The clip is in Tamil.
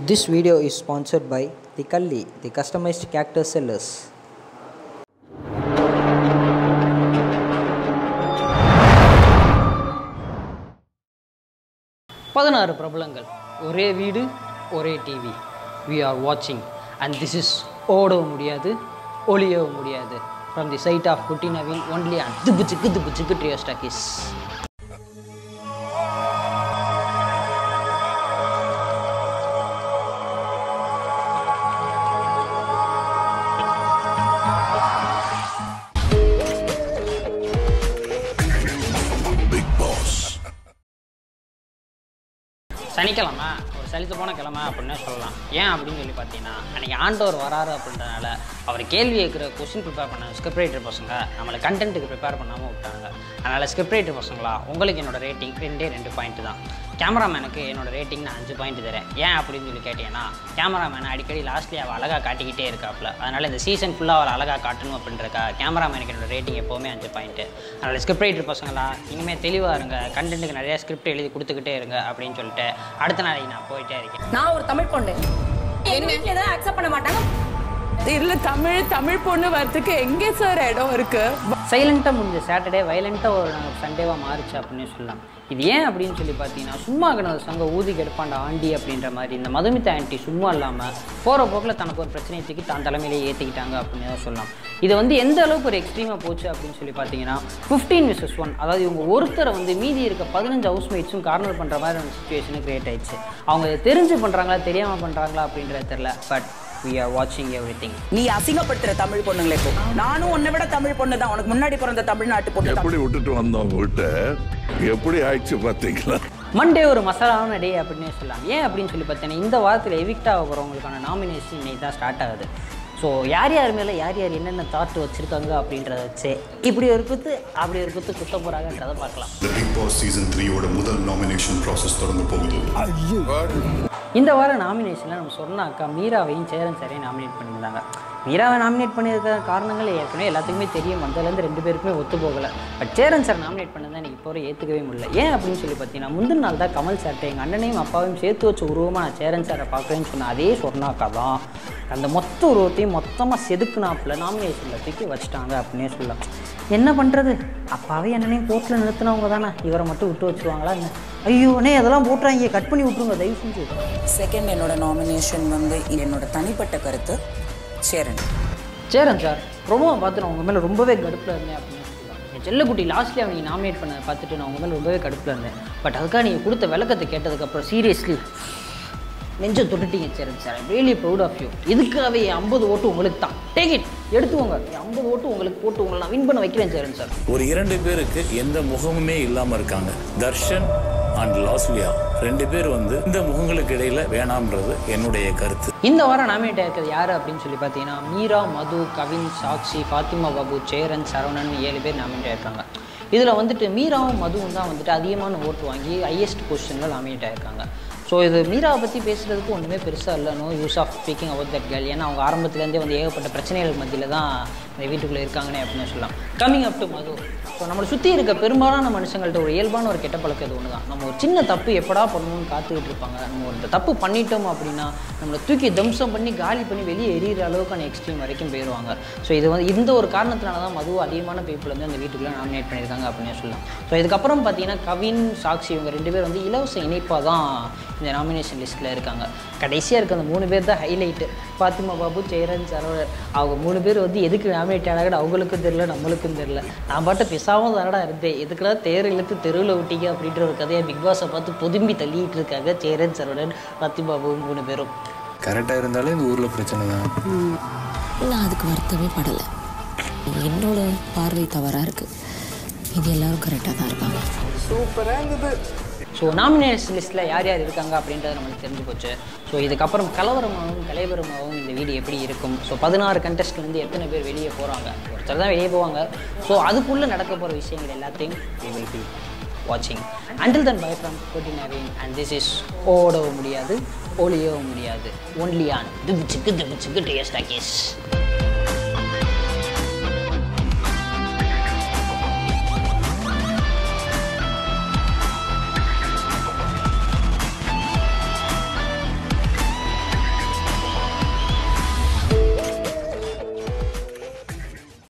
This video is sponsored by The Kalli, the customized cactus sellers. பதினாறு பிரபலங்கள் ஒரே வீடு ஒரே டிவி வி ஆர் வாட்சிங் அண்ட் திஸ் இஸ் ஓடவும் முடியாது ஒளியவும் முடியாது ஃப்ரம் தி சைட் ஆஃப் குட்டி நவீன் ஒன்லி அண்ட் திப்பு சிக்கு திப்பு சிக்கு ட்ரியோ ஸ்டாக்கிஸ் சனிக்கிழமை ஒரு சலித்து போன கிழமை அப்படின்னு சொல்லலாம் ஏன் அப்படின்னு சொல்லி பார்த்தீங்கன்னா அன்றைக்கி ஆண்டவர் வராரு அப்படின்றனால அவர் கேள்வி கேட்குற கொஸ்டின் ப்ரிப்பேர் பண்ண ஸ்கிரிப்ட் ரைட்டர் பசங்க நம்மளை கண்டென்ட்டுக்கு ப்ரிப்பேர் பண்ணாமல் விட்டாங்க அதனால் ஸ்கிரிப்ட் ரைட்டர் பசங்களா உங்களுக்கு என்னோட ரேட்டிங் ரெண்டே ரெண்டு பாயிண்ட் தான் கேமராமேனுக்கு என்னோட ரேட்டிங் நான் அஞ்சு பாயிண்ட் தரேன் ஏன் அப்படின்னு சொல்லி கேட்டீங்கன்னா கேமராமேனை அடிக்கடி லாஸ்ட்லி அவள் அழகாக காட்டிக்கிட்டே இருக்காப்புல அதனால் இந்த சீசன் ஃபுல்லாக அவளை அழகாக காட்டணும் அப்படின்றக்கா கேமராமேனுக்கு என்னோட ரேட்டிங் எப்போவுமே அஞ்சு பாயிண்ட்டு அதனால் ஸ்கிரிப்ட் ரைட்டர் பசங்களா இனிமேல் தெளிவாக இருங்க கண்டென்ட்டுக்கு நிறைய ஸ்கிரிப்ட் எழுதி கொடுத்துக்கிட்டே இருங்க அப்படின்னு சொல்லிட்டு அடுத்த நாளைக்கு நான் போயிட்டே இருக்கேன் நான் ஒரு தமிழ் பொண்ணு எங்க வீட்ல எதாவது அக்செப்ட் பண்ண மாட்டாங்க இல்ல தமிழ் தமிழ் பொண்ணு வரதுக்கு எங்கே சார் இடம் இருக்கு சைலண்ட்டாக முடிஞ்ச சாட்டர்டே வைலண்ட்டாக ஒரு சண்டேவாக மாறுச்சு அப்படின்னு சொல்லலாம் இது ஏன் அப்படின்னு சொல்லி பார்த்தீங்கன்னா சும்மா கிடந்த சங்க ஊதி கெடுப்பாண்ட ஆண்டி அப்படின்ற மாதிரி இந்த மதுமிதா ஆண்டி சும்மா இல்லாமல் போகிற போக்கில் தனக்கு ஒரு பிரச்சனையை தூக்கி தான் தலைமையிலே ஏற்றிக்கிட்டாங்க அப்படின்னு தான் சொல்லலாம் இது வந்து எந்த அளவுக்கு ஒரு எக்ஸ்ட்ரீமாக போச்சு அப்படின்னு சொல்லி பார்த்தீங்கன்னா ஃபிஃப்டீன் விசஸ் ஒன் அதாவது இவங்க ஒருத்தரை வந்து மீதி இருக்க பதினஞ்சு ஹவுஸ் மேட்ஸும் கார்னர் பண்ணுற மாதிரி ஒரு சுச்சுவேஷனு கிரியேட் ஆயிடுச்சு அவங்க இதை தெரிஞ்சு பண்ணுறாங்களா தெரியாமல் பண்ணுறாங்களா அப்படின்றது தெரில பட் வி ஆர் வாட்சிங் எவ்ரி திங் நீ அசிங்கப்படுத்துற தமிழ் பொண்ணுங்களை இப்போ நானும் உன்னை விட தமிழ் பொண்ணு தான் உனக்கு முன்னாடி பிறந்த தமிழ்நாட்டு பொண்ணு தான். எப்படி விட்டுட்டு வந்தோம் விட்ட எப்படி ஆயிடுச்சு பாத்தீங்களா மண்டே ஒரு மசாலான டே அப்படின்னே சொல்லலாம் ஏன் அப்படின்னு சொல்லி பார்த்தீங்கன்னா இந்த வாரத்தில் எவிக்ட் ஆக போகிறவங்களுக்கான நாமினேஷன் இன்னைக்கு தான் ஸ்டார்ட் ஆகுது ஸோ யார் யார் மேலே யார் யார் என்னென்ன தாட் வச்சுருக்காங்க அப்படின்றத வச்சு இப்படி ஒரு குத்து அப்படி ஒரு குத்து குத்த போகிறாங்கன்றதை பார்க்கலாம் The Big Boss சீசன் த்ரீயோட முதல் நாமினேஷன் ப்ராசஸ் தொடங்க போகுது இந்த வாரம் நாமினேஷனில் நம்ம சொன்ன அக்கா மீராவையும் சேரன் சாரையும் நாமினேட் பண்ணியிருந்தாங்க மீராவை நாமினேட் பண்ணியிருக்க காரணங்கள் ஏற்கனவே எல்லாத்துக்குமே தெரியும் வந்ததுலேருந்து ரெண்டு பேருக்குமே ஒத்து போகலை பட் சேரன் சார் நாமினேட் பண்ணதான் எனக்கு இப்போ வரை ஏற்றுக்கவே முடியல ஏன் அப்படின்னு சொல்லி பார்த்தீங்கன்னா முந்தின நாள் தான் கமல் சார்ட்ட எங்கள் அண்ணனையும் அப்பாவையும் சேர்த்து வச்ச உருவமாக நான் சேரன் சாரை பார்க்குறேன்னு சொன்ன அதே சொன்ன அக்கா தான் அந்த மொத்த உருவத்தையும் மொத்தமாக செதுக்குனாப்புல நாமினேஷனில் தூக்கி வச்சுட்டாங்க அப்படின்னே சொல்லலாம் என்ன பண்ணுறது அப்பாவே என்னனையும் கோர்ட்டில் நிறுத்தினவங்க தானே இவரை மட்டும் விட்டு வச்சுருவாங்களா என்ன ஐயோ அண்ணே அதெல்லாம் போட்டுறாங்க கட் பண்ணி விட்ருங்க தயவு செஞ்சு செகண்ட் என்னோட நாமினேஷன் வந்து என்னோட தனிப்பட்ட கருத்து சேரன் சேரன் சார் ரொம்ப பார்த்து நான் உங்கள் மேலே ரொம்பவே கடுப்பில் இருந்தேன் அப்படின்னு சொல்லலாம் என் செல்லக்குட்டி லாஸ்ட்லி அவனை நாமினேட் பண்ண பார்த்துட்டு நான் உங்கள் மேலே ரொம்பவே கடுப்பில் இருந்தேன் பட் அதுக்காக நீங்கள் கொடுத்த விளக்கத்தை கேட்டதுக்கப்புறம் சீரியஸ்லி நெஞ்ச தொட்டுட்டீங்க Cheran sir really proud of you இதுக்காகவே என் ஐம்பது ஓட்டு உங்களுக்கு தான் டேக் இட் எடுத்துக்கோங்க என் ஐம்பது ஓட்டு உங்களுக்கு போட்டு உங்களை நான் வின் பண்ண வைக்கிறேன் சேரன் சார் ஒரு இரண்டு பேருக்கு எந்த முகமுமே இல்லாம இருக்காங்க தர்ஷன் அண்ட் லாஸ்லியா ரெண்டு பேர் வந்து இந்த முகங்களுக்கு இடையில வேணாம்ன்றது என்னுடைய கருத்து இந்த வாரம் நாமினேட் ஆயிருக்கிறது யார் அப்படின்னு சொல்லி பார்த்தீங்கன்னா மீரா மது கவின் சாக்ஷி ஃபாத்திமா பாபு சேரன் சரவணன் ஏழு பேர் நாமினேட் ஆயிருக்காங்க இதில் வந்துட்டு மீராவும் மதுவும் தான் வந்துட்டு அதிகமான ஓட்டு வாங்கி ஹையஸ்ட் பொசிஷனில் நாமினேட் ஆயிருக்காங்க ஸோ இது மீராவை பற்றி பேசுகிறதுக்கு ஒன்றுமே பெருசாக இல்லை no use of speaking about that girl ஏன்னா அவங்க ஆரம்பத்துலேருந்தே வந்து ஏகப்பட்ட பிரச்சனைகள் மத்தியில் தான் இந்த வீட்டுக்குள்ளே இருக்காங்கன்னே அப்படின்னு சொல்லலாம் coming up to Madhu so நம்மளை சுற்றி இருக்க பெரும்பாலான மனுஷங்கள்ட்ட ஒரு இயல்பான ஒரு கெட்ட பழக்கம் இது ஒன்று தான் நம்ம ஒரு சின்ன தப்பு எப்படா பண்ணணும்னு காத்துக்கிட்டு இருப்பாங்க நம்ம ஒரு தப்பு பண்ணிட்டோம் அப்படின்னா நம்மளை தூக்கி தம்சம் பண்ணி காலி பண்ணி வெளியே எரியிற அளவுக்கான எக்ஸ்ட்ரீம் வரைக்கும் போயிடுவாங்க ஸோ இது வந்து இந்த ஒரு காரணத்தினால தான் மது அதிகமான பீப்புள் வந்து அந்த வீட்டுக்குள்ளே நாமினேட் பண்ணியிருக்காங்க அப்படின்னு சொல்லலாம் ஸோ இதுக்கப்புறம் பார்த்தீங்கன்னா கவின் சாக்ஷி இவங்க ரெண்டு பேர் வந்து இலவச இணைப்பாக தான் இந்த நாமினேஷன் லிஸ்ட்டில் இருக்காங்க கடைசியாக இருக்க அந்த மூணு பேர் தான் ஹைலைட்டு ஃபாத்திமா பாபு ஜெயரன் சரவணர் அவங்க மூணு பேர் வந்து எதுக்கு நாமினேட் ஆனாங்கன்னு அவங்களுக்கும் தெரில நம்மளுக்கும் தெரில நான் பாட்டு பிசாமல் தானடா இருந்தேன் எதுக்குலாம் தேர் இழுத்து தெருவில் விட்டீங்க அப்படின்ற ஒரு கதையை பிக் பாஸை பார்த்து பொதும்பி தள்ளிட்டு இருக்காங்க ஜெயரன் சரவணன் ஃபாத்திமா பாபு மூணு பேரும் கரெக்டாக இருந்தாலே இந்த ஊரில் பிரச்சனை தான் நான் அதுக்கு வருத்தமே படலை என்னோட பார்வை தவறாக இருக்கு இது எல்லாரும் கரெக்டாக தான் இருக்காங்க ஸோ நாமினேஷன் லிஸ்ட்டில் யார் யார் இருக்காங்க அப்படின்றது நம்மளுக்கு தெரிஞ்சு போச்சு ஸோ இதுக்கப்புறம் கலவரமாகவும் கலைவரமாகவும் இந்த வீடு எப்படி இருக்கும் ஸோ பதினாறு கண்டஸ்ட்லேருந்து எத்தனை பேர் வெளியே போகிறாங்க ஒருத்தர் தான் வெளியே போவாங்க ஸோ அதுக்குள்ளே நடக்க போகிற விஷயங்கள் எல்லாத்தையும் we will be வாட்சிங் அண்டில் தன் பை ஃப்ரம் கோட்டி நவீன் அண்ட் திஸ் இஸ் ஓடவும் முடியாது ஒளியவும் முடியாது ஒன்லி ஆன் திபிச்சுக்கு திபிச்சுக்கு டேஸ்ட் கேஸ்